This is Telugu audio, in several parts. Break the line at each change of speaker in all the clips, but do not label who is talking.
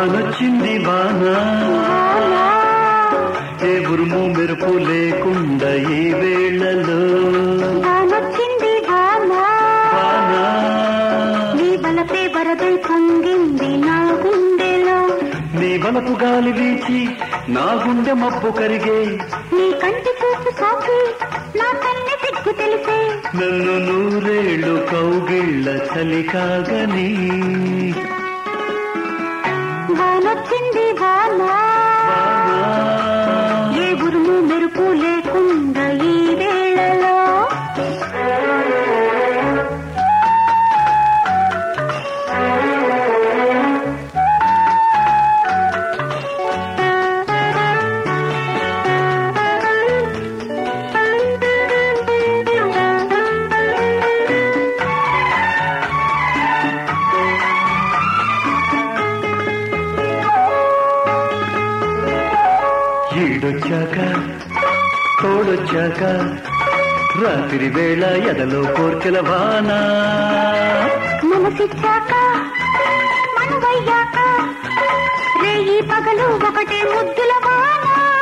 వానొచ్చింది వాన ఏ ఉరుము మెరుపు లేకుండా ఈ వేళలో
వానొచ్చింది వాన
వాన
నీ బలపే వరదై పొంగింది నా గుండెలో
నీ వలపు గాలి వీచి నా గుండె మబ్బు కరిగే
నీ కంటి చూపు సాకి నా కన్నె సిగ్గు తెలిసే
నన్ను నూరేళ్ళు కౌగిళ్ళ చలి కాగని
వానొచ్చింది వాన
వాన
ఏ ఉరుము మెరుపు లేకుండా ఈ వేళలో
ఈడొచ్చాక తోడొచ్చాక రాత్రి వేళ ఎదలో కోర్కెల వాన
మనసిచ్చాక మనవయ్యాక రేయి పగలు ఒకటే ముద్దుల వాన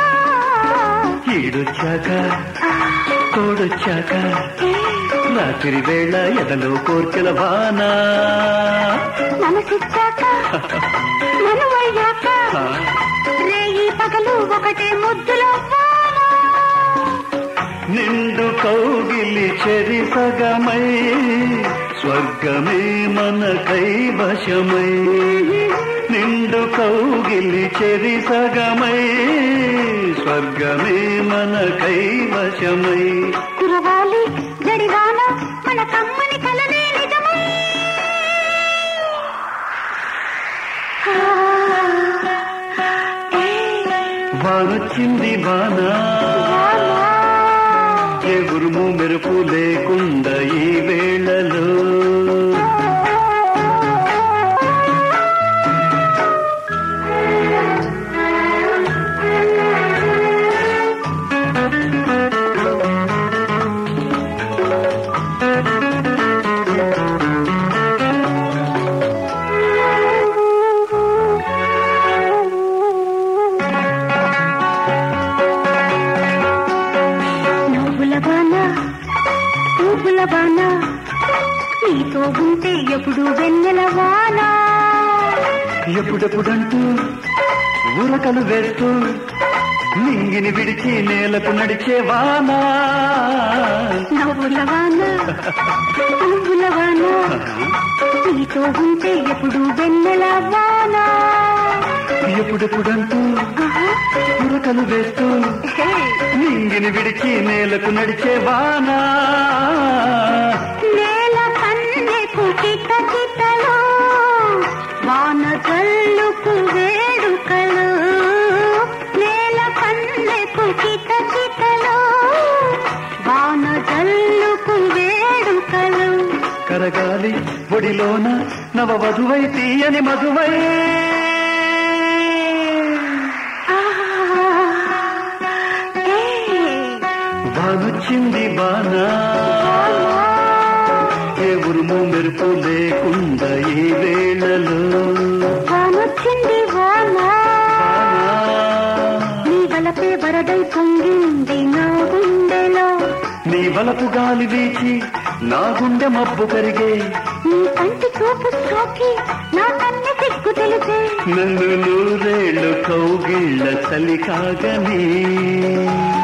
ఈడొచ్చాక తోడొచ్చాక రాత్రి వేళ ఎదలో కోర్కెల వాన
మనసిచ్చాక మనవయ్యాక రేయి పగలు ఒకటే ముద్దుల వాన
నిండు కౌగిలి చెరి సగమై స్వర్గమే మన కైవశమై నిండు కౌగిలి చెరి సగమై స్వర్గమే మన కైవశమై
కురవాలి జడివాన మన కమ్మని కలనే నిజమై
వానొచ్చింది వాన ఏ ఉరుము మెరుపు లేకుండా ఈ వేళలో
నువ్వుల బాన పువ్వుల బాన నీతో ఉంటే ఎప్పుడు వెన్నెల వాన
ఎప్పుడెప్పుడంటూ ఉరకలు వేస్తూ నింగిని విడిచి నేలకు నడిచే వానా
నవ్వుల వాన పువ్వుల వాన నీతో ఉంటే ఎప్పుడు వెన్నెల వాన
ఎప్పుడెప్పుడంటూ
ఆహా,
ఉరకలు వేస్తూ
హే,
నింగిని విడిచి నేలకు నడిచే వానా
నేల కన్నెకు కిట కిటలో వాన జల్లుకు వేడుకలు నేల కన్నెకు కిట కిటలో వాన జల్లుకు వేడుకలు
కరగాలి ఒడిలోన నవ వధువై తీయని మధువై
ఆహా, ఏ,
వానొచ్చింది వానా ఏ ఉరుము మెరుపు లేకుండా ఈ వేళలో
వానొచ్చింది వాన
వానా
నీ వలపే వరదై పొంగింది నా గుండెలో
నీ వలపు గాలి వీచి నా గుండె మబ్బు కరిగే
నీ కంటి చూపు సోకి నా కన్నె సిగ్గు తెలిసే
నన్ను నూరేళ్ళు కౌగిళ్ళ చలి కాగని